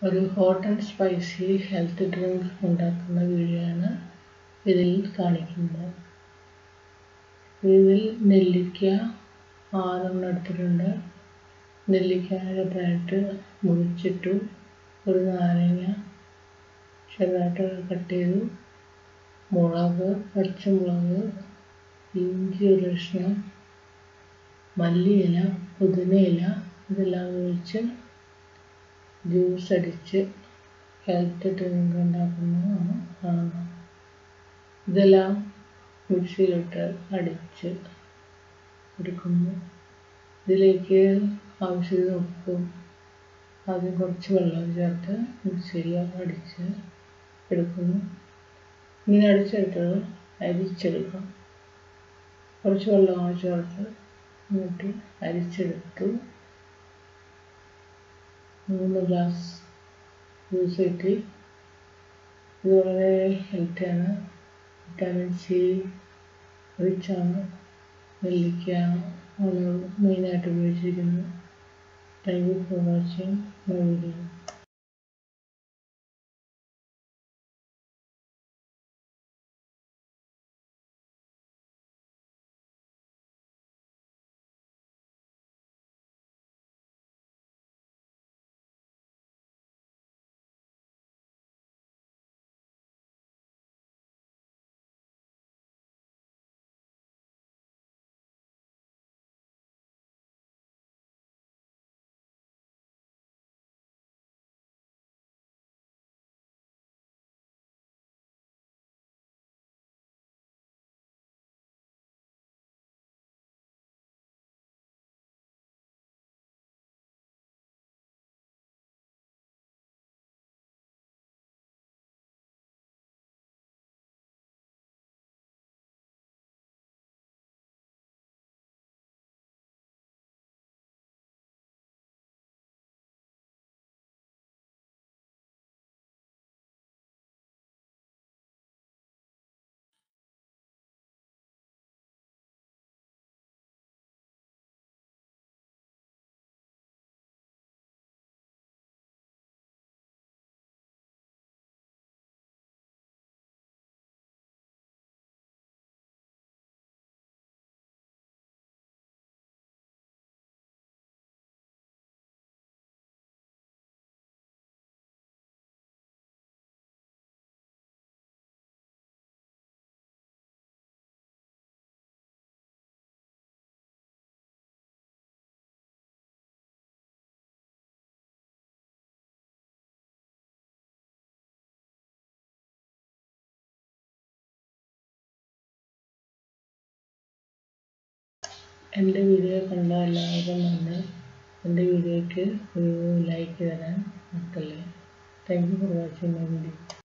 ഒരു hot and spicy health drink ഉണ്ടാക്കുന്ന video ആണ് ഇതിൽ കാണിക്കുന്നത് ഇതിൽ നെല്ലിക്ക ആറെണ്ണം എടുത്തിട്ടുണ്ട് നെല്ലിക്ക ചെറുതായിട്ട് മുറിച്ചിട്ടു ഒരു നാരങ്ങ ചെറുതായിട്ട് കട്ട് ചെയ്തു മുളക് പച്ചമുളക് ഇഞ്ചി ഒരു കഷ്ണം മല്ലിയില പുതിനയില ഇതെല്ലാം ഒഴിച്ച് ജ്യൂസ് അടിച്ച് ഹെൽത്ത് ഡ്രിങ്ക് ഉണ്ടാക്കുന്നതാണ് കാണുന്നത് ഇതെല്ലാം മിക്സിയിലിട്ട് അടിച്ച് എടുക്കുന്നു ഇതിലേക്ക് ആവശ്യത്തിന് ഉപ്പും ആദ്യം കുറച്ച് വെള്ളം ചേർത്ത് മിക്സിയിൽ അടിച്ച് എടുക്കുന്നു ഇങ്ങനെ അടിച്ചെടുത്തത് അരിച്ചെടുക്കാം കുറച്ച് വെള്ളം ചേർത്ത് എന്നിട്ട് അരിച്ചെടുത്തു മൂന്ന് ഗ്ലാസ് ജ്യൂസ് കിട്ടി ഇത് വളരെ ഹെൽത്തിയാണ് വിറ്റാമിൻ സി റിച്ചാണ് നെല്ലിക്ക ആണ് മെയിനായിട്ട് ഉപയോഗിച്ചിരിക്കുന്നത് thank you for watching my video എൻ്റെ വീഡിയോ കണ്ട എല്ലാവർക്കും നന്ദി എൻ്റെ വീഡിയോയ്ക്ക് ഒരു ലൈക്ക് തരാൻ മറക്കല്ലേ thank you for watching my video